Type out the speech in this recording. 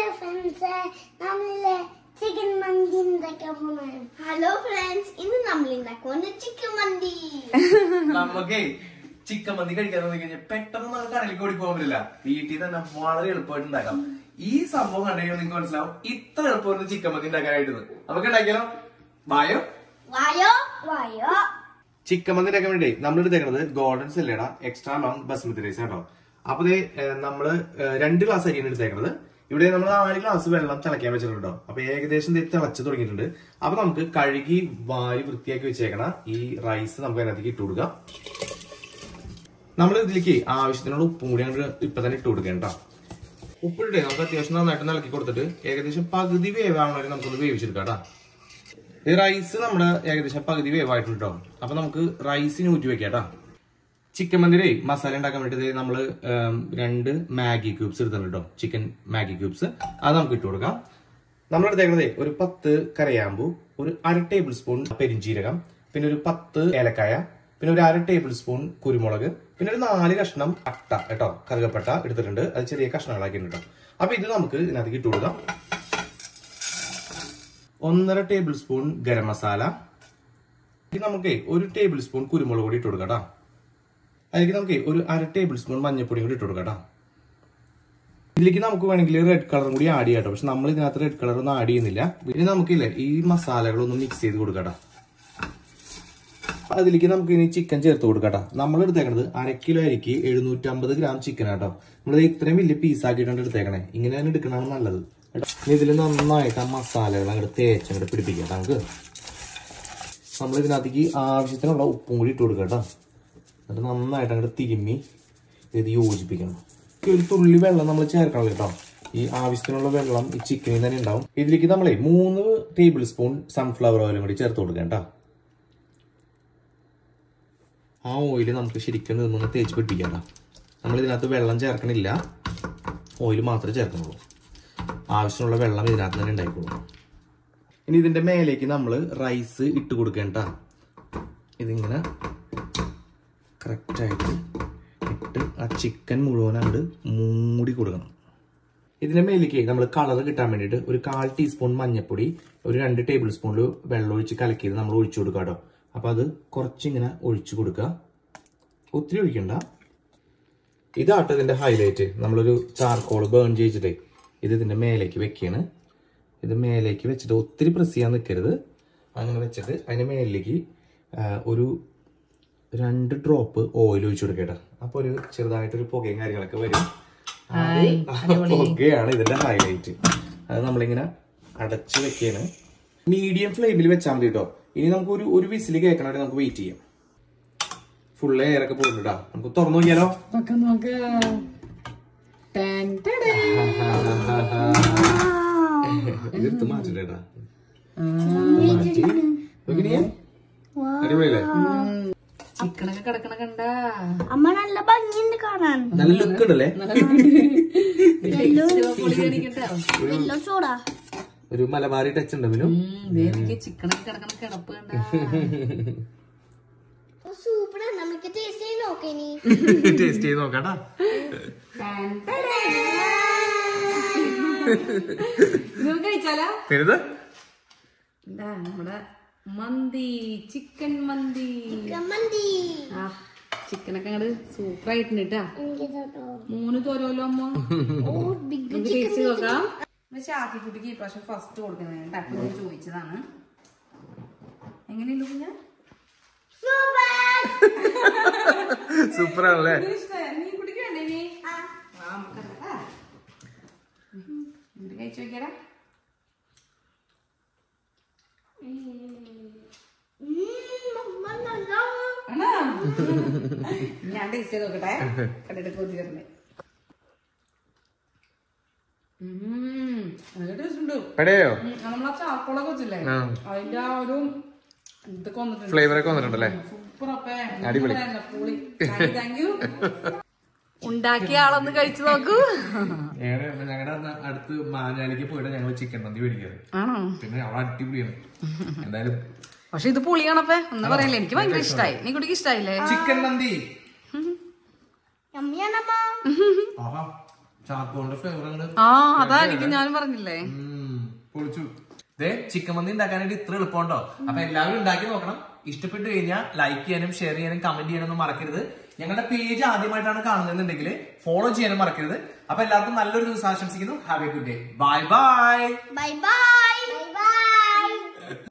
Friends നമ്മളിലെ chicken മന്തി ഉണ്ടാക്കാൻ പോണേ hello friends ഇന്ന് നമ്മൾ ഉണ്ടാക്കുന്ന ചിക്കൻ മന്തി നമുക്കേ ചിക്കൻ മന്തി കഴിക്കാൻ തോന്നി കഴിഞ്ഞാൽ പെട്ടെന്ന് നമുക്ക് കടലിലേക്ക് ഓടി പോകാൻ പറ്റില്ല വീട്ടിൽ തന്നെ വളരെ എളുപ്പമായിട്ട് ഉണ്ടാക്കാം ഈ സംഭവം കണ്ടു കഴിഞ്ഞാൽ നിങ്ങൾക്ക് മനസ്സിലാവും ഇത്ര എളുപ്പമായിരുന്നു ചിക്കൻ മന്തി ഉണ്ടാക്കാനായിട്ട് നമുക്ക് ഉണ്ടാക്കിയാലോ വായോ വായോ വായോ ചിക്കൻ മന്തി ഉണ്ടാക്കാൻ വേണ്ടി നമ്മൾ എടുത്തേക്കുന്നത് golden sella extra long basmati rice കേട്ടോ അപ്പൊ ദേ, ഏഹ്, നമ്മള് ഏഹ്, രണ്ട് ഗ്ലാസ് അരിയാണ് എടുത്തേക്കുന്നത് ഇവിടെ നമ്മൾ നാല് ഗ്ലാസ് വെള്ളം തിളയ്ക്കാൻ വെച്ചിട്ടുണ്ടോ അപ്പൊ ഏകദേശം ദേ തിളച്ച് തുടങ്ങിയിട്ടുണ്ട് അപ്പൊ നമുക്ക് കഴുകി വാരി വൃത്തിയാക്കി വെച്ചേക്കണ ഈ റൈസ് നമുക്ക് അതിനകത്തേക്ക് ഇട്ട് കൊടുക്കാം നമ്മൾ ഇതിലേക്ക് ആവശ്യത്തിനുള്ള ഉപ്പും കൂടി അങ്ങോട്ട് ഇപ്പൊ തന്നെ ഇട്ട് കൊടുക്കാം കേട്ടോ ഉപ്പിട്ടേ നമുക്ക് അത്യാവശ്യം നന്നായിട്ട് നിലക്കി കൊടുത്തിട്ട് ഏകദേശം പകുതി വേവാവണ വരെ നമുക്കൊന്ന് വേവിച്ചെടുക്കാം കേട്ടോ ഈ റൈസ് നമ്മുടെ ഏകദേശം പകുതി വേവായിട്ടുണ്ട് കേട്ടോ അപ്പൊ നമുക്ക് റൈസിന് ഊറ്റി വെക്കാം കേട്ടോ ചിക്കൻ മന്തിരേ മസാല ഉണ്ടാക്കാൻ വേണ്ടി നമ്മൾ രണ്ട് മാഗി ക്യൂബ്സ് എടുത്തിട്ടുണ്ട് കേട്ടോ ചിക്കൻ മാഗി ക്യൂബ്സ് അത് നമുക്ക് ഇട്ട് കൊടുക്കാം നമ്മൾ എടുത്തേക്കുന്നത് ഒരു പത്ത് കരയാമ്പു ഒരു അര ടേബിൾ സ്പൂൺ പെരിഞ്ചീരകം പിന്നെ ഒരു പത്ത് ഏലക്കായ പിന്നെ ഒരു അര ടേബിൾ സ്പൂൺ കുരുമുളക് പിന്നെ ഒരു നാല് കഷ്ണം അട്ട കേട്ടോ കറുകപ്പട്ട എടുത്തിട്ടുണ്ട് അത് ചെറിയ കഷ്ണങ്ങളാക്കിയിട്ടുണ്ട് കേട്ടോ അപ്പൊ ഇത് നമുക്ക് ഇതിനകത്തേക്ക് ഇട്ട് കൊടുക്കാം ഒന്നര ടേബിൾ സ്പൂൺ ഗരം മസാല ഇനി നമുക്ക് ഒരു ടേബിൾ സ്പൂൺ കുരുമുളക് പൊടി ഇട്ട് കൊടുക്കാം കേട്ടോ അതിലേക്ക് നമുക്ക് ഒരു അര ടേബിൾ സ്പൂൺ മഞ്ഞൾപ്പൊടി കൂടി ഇട്ട് കൊടുക്കാം കേട്ടോ ഇതിലേക്ക് നമുക്ക് വേണമെങ്കിൽ റെഡ് കളറും കൂടി ആഡ് ചെയ്യാം കേട്ടോ പക്ഷെ നമ്മൾ ഇതിനകത്ത് റെഡ് കളർ ഒന്നും ആഡ് ചെയ്യുന്നില്ല ഇനി നമുക്കില്ലേ ഈ മസാലകളൊന്ന് മിക്സ് ചെയ്ത് കൊടുക്കാം കേട്ടോ അതിലേക്ക് നമുക്ക് ഇനി ചിക്കൻ ചേർത്ത് കൊടുക്കാം കേട്ടോ നമ്മൾ എടുത്തേക്കണത് അര കിലോ അരിക്ക് എഴുന്നൂറ്റമ്പത് ഗ്രാം ചിക്കൻ ആട്ടോ നമ്മൾ ഇത്രയും വലിയ പീസ് ആക്കിയിട്ടാണ് എടുത്തേക്കണേ ഇങ്ങനെ തന്നെ എടുക്കണതാണ് നല്ലത് കേട്ടോ ഇനി ഇതിൽ നന്നായിട്ട് ആ മസാലകൾ അങ്ങോട്ട് തേച്ച് അങ്ങോട്ട് പിടിപ്പിക്കാം കേട്ടോ നമുക്ക് നമ്മൾ ഇതിനകത്തേക്ക് ആവശ്യത്തിനുള്ള ഉപ്പും കൂടി ഇട്ട് കൊടുക്കാം കേട്ടോ എന്നിട്ട് നന്നായിട്ട് അങ്ങോട്ട് തിരുമ്മി ഇത് യോജിപ്പിക്കണം ഈ ഒരു തുള്ളി വെള്ളം നമ്മൾ ചേർക്കണം കേട്ടോ ഈ ആവശ്യത്തിനുള്ള വെള്ളം ഈ ചിക്കനിൽ തന്നെ ഉണ്ടാവും ഇതിലേക്ക് നമ്മളെ മൂന്ന് ടേബിൾ സ്പൂൺ സൺഫ്ലവർ ഓയിലും കൂടി ചേർത്ത് കൊടുക്കാം കേട്ടോ ആ ഓയിൽ നമുക്ക് ശരിക്കും നിന്നൊന്ന് തേച്ച് പിടിപ്പിക്കാം കേട്ടോ നമ്മൾ ഇതിനകത്ത് വെള്ളം ചേർക്കണില്ല ഓയിൽ മാത്രമേ ചേർക്കുന്നുള്ളൂ ആവശ്യമുള്ള വെള്ളം ഇതിനകത്ത് തന്നെ ഉണ്ടായിക്കോളൂ ഇനി ഇതിന്റെ മേലേക്ക് നമ്മൾ റൈസ് ഇട്ട് കൊടുക്കേണ്ട ഇതിങ്ങനെ കറക്റ്റായിട്ട് ഇട്ട് ആ ചിക്കൻ മുഴുവൻ അങ്ങോട്ട് മൂടി കൊടുക്കണം ഇതിന്റെ മേലേക്ക് നമ്മൾ കളർ കിട്ടാൻ വേണ്ടിയിട്ട് ഒരു കാൽ ടീസ്പൂൺ മഞ്ഞൾപ്പൊടി ഒരു രണ്ട് ടേബിൾ സ്പൂണിൽ വെള്ളം ഒഴിച്ച് കലക്കിയത് നമ്മൾ ഒഴിച്ചു കൊടുക്കുക കേട്ടോ അപ്പൊ അത് കുറച്ചിങ്ങനെ ഒഴിച്ചു കൊടുക്കുക ഒത്തിരി ഒഴിക്കണ്ട ഇതാട്ടോ ഇതിന്റെ ഹൈലൈറ്റ് നമ്മളൊരു ചാർക്കോൾ ബേൺ ചെയ്തിട്ടേ ഇത് ഇതിന്റെ മേലേക്ക് വെക്കുകയാണ് ഇത് മേലേക്ക് വെച്ചിട്ട് ഒത്തിരി പ്രസ് ചെയ്യാൻ നിൽക്കരുത് അങ്ങനെ വെച്ചിട്ട് അതിന്റെ മേലിലേക്ക് ആ, ഒരു രണ്ട് ഡ്രോപ്പ് ഓയിൽ ഒഴിച്ചു കൊടുക്കട്ടെ അപ്പൊ ഒരു ചെറുതായിട്ടൊരു പുകയും കാര്യങ്ങളൊക്കെ വരും അത് ആ പുകയാണ് ഇതിന്റെ ഹൈലൈറ്റ് അത് നമ്മളിങ്ങനെ അടച്ചു വെക്കാണ് മീഡിയം ഫ്ലെയിമിൽ വെച്ചാൽ മതി കേട്ടോ ഇനി നമുക്ക് ഒരു ഒരു വിസിൽ കേൾക്കണവരെ നമുക്ക് വെയിറ്റ് ചെയ്യാം ഫുൾ എയർ ഒക്കെ പോയിട്ടുണ്ടാ നമുക്ക് തുറന്നു നോക്കിയാലോ നോക്ക നോക്ക ടാൻ ടടേ. ഇതെടുത്ത് മാറ്റിട്ടേട്ടാ മാറ്റി നോക്കിനിയേ അടിപൊളിയല്ലേ ചിക്കനൊക്കെ കിടക്കണ കണ്ട അമ്മ നല്ല ഭംഗിയുണ്ട് കാണാൻ നല്ല ലുക്ക് ഉണ്ടല്ലേ പൊളി കാണിക്കട്ടോ എല്ലോ ചൂടാ ഒരു മലബാറി ടച്ച് ഉണ്ട് മിനു എനിക്ക് ചിക്കനൊക്കെ കിടക്കണ കിടപ്പ് കണ്ട സൂപ്പർ നമുക്ക് ടേസ്റ്റ് ചെയ്ത് നോക്കാം ഇനി ടേസ്റ്റ് ചെയ്ത് നോക്കാട്ടാ നമുക്ക് കഴിച്ചാലോ തരുത് എന്താ നമ്മുടെ മന്തി ചിക്കൻ മന്തി ചിക്കൻ മന്തി ആ ചിക്കനൊക്കെ അങ്ങോട്ട് സൂപ്പർ ആയിട്ടുണ്ട് കേട്ടാ എനിക്ക് കേട്ടോ മൂന്ന് തോരോല്ലോ അമ്മ ഓ ബിഗ് നമുക്ക് ടേസ്റ്റ് നോക്കാം ചാക്കിക്കുട്ടിക്ക് ഈ പ്രാവശ്യം ഫസ്റ്റ് കൊടുക്കുന്നത് കേട്ടോ ഞാൻ ചോദിച്ചതാണ് എങ്ങനെയുണ്ട് കുഞ്ഞ സൂപ്പർ ആണല്ലേ നീ കുടിക്കണ്ടേ നീ ആ നമുക്കതാ എന്നിട്ട് കഴിച്ചു നോക്കിയാടാ ആണോ ഞാൻ ടേസ്റ്റ് ചെയ്ത് നോക്കട്ടെ കണ്ടിട്ട് കൊതി വരണേ നല്ല ടേസ്റ്റ് ഉണ്ട് എടയോ ഉം, ആ നമ്മളാ ചാർക്കോളൊക്കെ വെച്ചില്ലേ ആ. അതിന്റെ ആ ഒരു ഇതൊക്കെ വന്നിട്ടുണ്ട് ഫ്ലേവർ ഒക്കെ വന്നിട്ടുണ്ടല്ലേ സൂപ്പർ അപ്പേ അടിപൊളി. പൊളി താങ്ക് യു ഉണ്ടാക്കിയ ആളൊന്ന് കഴിച്ചു നോക്കൂ ഞങ്ങളുടെ അടുത്ത് മാഞ്ഞാലിക്ക് പോയിട്ട് ഞങ്ങൾ ചിക്കൻ മന്തി മേടിക്കാറ് ആണോ പിന്നെ അവിടെ അടിപൊളിയാണ് എന്തായാലും പക്ഷെ ഇത് പുളിയാണപ്പേ ഒന്ന് പറയല്ലേ എനിക്ക് ഭയങ്കര ഇഷ്ടായി നീ കുട്ടിക്ക് ഇഷ്ടായില്ലേ ചിക്കൻ മന്തി യമ്മിയാണമ്മ ആഹാ ചാക്കോളിന്റെ ഫ്ലേവർ ആ അതാ എനിക്ക് ഞാൻ പറഞ്ഞില്ലേ പൊളിച്ചു ദേ ചിക്കൻ മന്തി ഉണ്ടാക്കാനായിട്ട് ഇത്ര എളുപ്പമുണ്ടോ അപ്പൊ എല്ലാവരും ഉണ്ടാക്കി നോക്കണം ഇഷ്ടപ്പെട്ടു കഴിഞ്ഞാൽ ലൈക്ക് ചെയ്യാനും ഷെയർ ചെയ്യാനും കമന്റ് ചെയ്യാനൊന്നും മറക്കരുത് ഞങ്ങളുടെ പേജ് ആദ്യമായിട്ടാണ് കാണുന്നതെന്നുണ്ടെങ്കിൽ ഫോളോ ചെയ്യാനും മറക്കരുത് അപ്പൊ എല്ലാവർക്കും നല്ലൊരു ദിവസം ആശംസിക്കുന്നു have a good day bye bye bye by